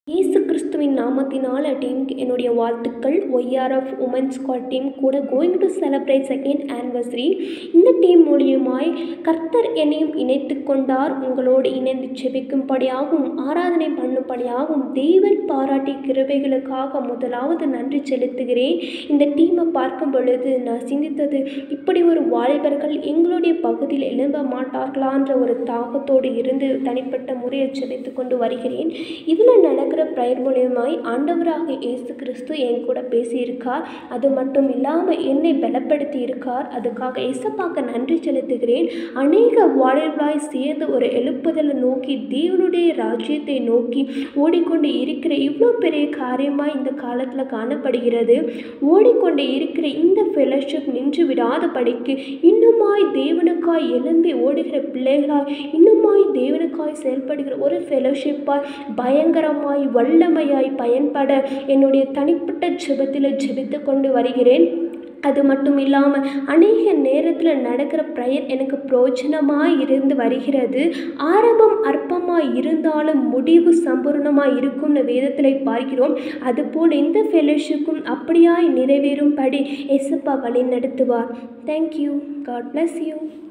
இயேசு கிறிஸ்துவின் நாமத்தினால் டீமுக்கு என்னுடைய வாழ்த்துக்கள் ஒய்ஆர்எஃப் உமன்ஸ் ஸ்குவாட் டீம் கூட going to celebrate second anniversary இந்த டீம் மூலியமாய் கர்த்தர் என்னையும் இணைத்து கொண்டார் உங்களோடு இணைந்து செபிக்கும்படியாகவும் ஆராதனை பண்ணும்படியாகவும் தேவன் பாராட்டிய கிருபைகளுக்காக முதலாவது நன்றி செலுத்துகிறேன் இந்த டீமை பார்க்கும் பொழுது நான் சிந்தித்தது இப்படி ஒரு வாலிபர்கள் எங்களுடைய பகுதியில் எழும்ப மாட்டார்களான்ற ஒரு தாகத்தோடு இருந்து தனிப்பட்ட முறையில் செபித்து கொண்டு வருகிறேன் இதில் நடக்கிற ப்ரேயர் மூலியமாய் ஆண்டவராக இயேசு கிறிஸ்து என் கூட பேசியிருக்கார் அது மட்டும் இல்லாமல் என்னை பலப்படுத்தி இருக்கார் அதுக்காக இசப்பாக்க நன்றி செலுத்துகிறேன் அநேக வாலிபர்களாய் சேர்ந்து ஒரு எழுப்புதலை நோக்கி தேவனுடைய ராஜ்யத்தை நோக்கி ஓடிக்கொண்டு இருக்கிற இவ்வளோ பெரிய காரியமாக இந்த காலத்தில் காணப்படுகிறது ஓடிக்கொண்டு இருக்கிற இந்த ஃபெலோஷிப் நின்று விடாதபடிக்கு இன்னுமாய் தேவனுக்காய் எழும்பி ஓடுகிற பிள்ளைகளாய் இன்னுமாய் தேவனுக்காய் செயல்படுகிற ஒரு ஃபெலோஷிப்பாய் பயங்கரமாய் வல்லமையாய் பயன்பட என்னுடைய தனிப்பட்ட ஜெபத்தில் ஜெபித்து கொண்டு வருகிறேன் அது மட்டும் இல்லாமல் அநேக நேரத்தில் நடக்கிற ப்ரேயர் எனக்கு பிரோஜனமாக இருந்து வருகிறது ஆரம்பம் அற்பமாக இருந்தாலும் முடிவு சம்பூர்ணமாக இருக்கும்னு வேதத்தில் பார்க்கிறோம் அதுபோல் இந்த ஃபெலோஷிப்பும் அப்படியாய் நிறைவேறும்படி எசப்பா வழி நடத்துவார் தேங்க்யூ காட் bless யூ